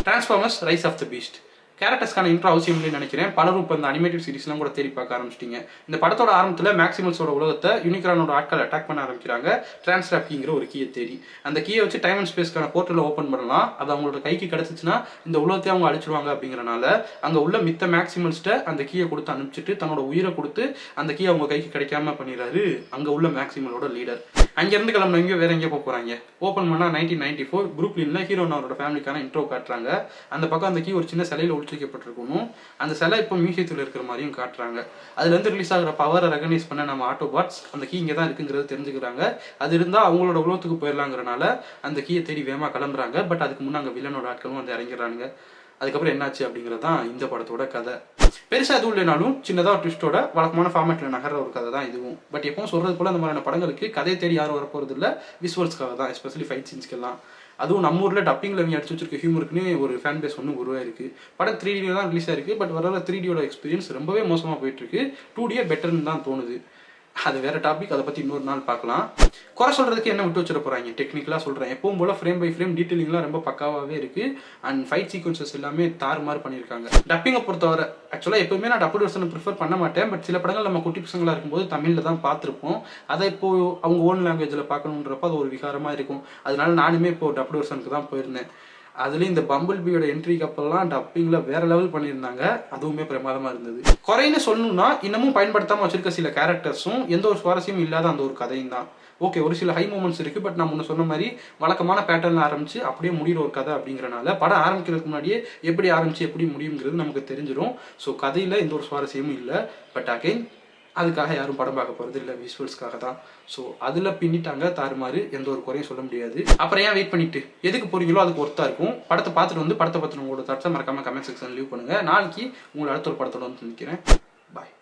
transformers rise of the beast கேரக்டர்ஸ்க்கான intro அவசியம் இல்லைன்னு நினைக்கிறேன் பலரும் இப்போ இந்த அனிமேட்டட் சீரிஸ்லாம் கூட தேடி பார்க்க ஆரம்பிச்சிட்டீங்க இந்த படத்தோட ஆரம்பத்தில் மேக்ஸிமல்ஸோட உலகத்தை யூனிக்ரானோட ஆட்கள் அட்டாக் பண்ண ஆரம்பிக்கிறாங்க டிரான்ஸ்ராப்கிங்கிற ஒரு கீயை தேடி அந்த கீயை வச்சு டைம் அண்ட் ஸ்பேஸ்க்கான போர்ட்டலை ஓப்பன் பண்ணலாம் அது அவங்களோட கைக்கு கிடைச்சிச்சுன்னா இந்த உலகத்தை அவங்க அழிச்சிருவாங்க அப்படிங்கறனால அங்க உள்ள மித்த மேக்ஸிமல்ஸ்ட்ட அந்த கீயை கொடுத்து அனுப்பிச்சிட்டு தன்னோட உயிரை கொடுத்து அந்த கீ அவங்க கைக்கு கிடைக்காம பண்ணிடுறாரு அங்க உள்ள மேக்ஸிமலோட லீடர் அங்கிருந்து கிளம்புன எங்கேயோ வேற எங்கேயோ போக போறாங்க ஓப்பன் பண்ணா நைன்டீன் நைன்டி ஃபோர் குரூப்லின்ல ஹீரோ அவரோட ஃபேமிலிக்கான இன்ட்ரோ காட்டுறாங்க அந்த பக்கம் அந்த கீ ஒரு சின்ன சிலையில ஒழிச்சிக்கப்பட்டிருக்கணும் அந்த சிலை இப்போ மியூசியத்தில் இருக்கிற மாதிரியும் காட்டுறாங்க அதுல இருந்து ரிலீஸ் ஆகிற பவரை ரெகனைஸ் பண்ண நம்ம ஆட்டோபாட்ஸ் அந்த கீ இங்கே தான் இருக்குங்கிறது தெரிஞ்சுக்கிறாங்க அது இருந்தா அவங்களோட உலகத்துக்கு போயிடலாங்கிறனால அந்த கீயை தேடி வேகமா கிளம்புறாங்க பட் அதுக்கு முன்னே அங்கே வில்லனோட ஆட்களும் வந்து இறங்கிறானுங்க அதுக்கப்புறம் என்னாச்சு அப்படிங்கிறது தான் இந்த படத்தோட கதை பெருசா எதுவும் இல்லைனாலும் சின்னதாக ஒரு ட்விஸ்டோட வழக்கமான ஃபார்மேட்ல நகர்ற ஒரு கதை தான் இதுவும் பட் எப்பவும் சொல்றது போல அந்த மாதிரியான படங்களுக்கு கதையை தேடி யாரும் வரப்போறது இல்லை விசுவல்ஸ்க்காக தான் எஸ்பெஷலி ஃபைட் சீன்ஸ்க்கெல்லாம் அதுவும் நம்ம ஊர்ல டப்பிங்ல அவங்க அடிச்சு வச்சிருக்க ஹியூமருக்குன்னு ஒரு ஃபேன் பேஸ் ஒன்று உருவாயிருக்கு படம் த்ரீ டியில் தான் ரிலீஸ் ஆயிருக்கு பட் வர த்ரீ டியோட எக்ஸ்பீரியன்ஸ் ரொம்பவே மோசமா போயிட்டு இருக்கு டூ டியே பெட்டர்னு தான் தோணுது அது வேற டாபிக் அதை பத்தி இன்னொரு நாள் பார்க்கலாம் குறை சொல்றதுக்கு என்ன விட்டு வச்சிட போறாங்க டெக்னிக்கலா சொல்றேன் எப்பவும் போல ஃப்ரேம் பை ஃப்ரேம் டீட்டெயிலிங்லாம் ரொம்ப பக்காவாவே இருக்கு அண்ட் ஃபைட் சீக்வன்சஸ் எல்லாமே தாறுமாறு பண்ணியிருக்காங்க டப்பிங்கை பொறுத்தவரை ஆக்சுவலா எப்பவுமே நான் டப்பு வெர்ஷனை ப்ரிஃபர் பண்ண மாட்டேன் பட் சில படங்கள் நம்ம குட்டி பசங்களா இருக்கும்போது தமிழ்ல தான் பார்த்துருப்போம் அதை இப்போ அவங்க ஓன் லாங்குவேஜ்ல பார்க்கணுன்றப்ப அது ஒரு விகாரமா இருக்கும் அதனால நானுமே இப்போ டப்பு வெர்ஷனுக்கு தான் போயிருந்தேன் அதுலயும் இந்த பம்பிள் பியோட என்ட்ரிக்கு அப்பெல்லாம் டப்பிங்ல வேற லெவல் பண்ணியிருந்தாங்க அதுவுமே பிரமாதமா இருந்தது குறைன்னு சொல்லணும்னா இன்னமும் பயன்படுத்தாம வச்சிருக்க சில கேரக்டர்ஸும் எந்த ஒரு சுவாரஸ்யமும் இல்லாத அந்த ஒரு கதையும் தான் ஓகே ஒரு சில ஹை மூமெண்ட்ஸ் இருக்கு பட் நான் முன்ன சொன்ன மாதிரி வழக்கமான பேட்டர்ல ஆரம்பிச்சு அப்படியே முடிகிற ஒரு கதை அப்படிங்கறனால படம் ஆரம்பிக்கிறதுக்கு முன்னாடியே எப்படி ஆரம்பிச்சு எப்படி முடியுங்கிறது நமக்கு தெரிஞ்சிடும் ஸோ கதையில எந்த ஒரு சுவாரஸ்யமும் இல்லை பட் அகைன் அதுக்காக யாரும் படம் பார்க்க போறது இல்லை விஷுவல்ஸ்க்காக தான் ஸோ அதில் பின்னிட்டாங்க தாறுமாறு எந்த ஒரு குறையும் சொல்ல முடியாது அப்புறம் ஏன் வெயிட் பண்ணிட்டு எதுக்கு போறீங்களோ அதுக்கு ஒர்த்தா இருக்கும் படத்தை பார்த்துட்டு வந்து படத்தை பற்றி உங்களோட தட்சை மறக்காம கமெண்ட் செக்ஷன் லீவ் பண்ணுங்க நாளைக்கு உங்களை அடுத்த ஒரு படத்தோட வந்து நிற்கிறேன் பாய்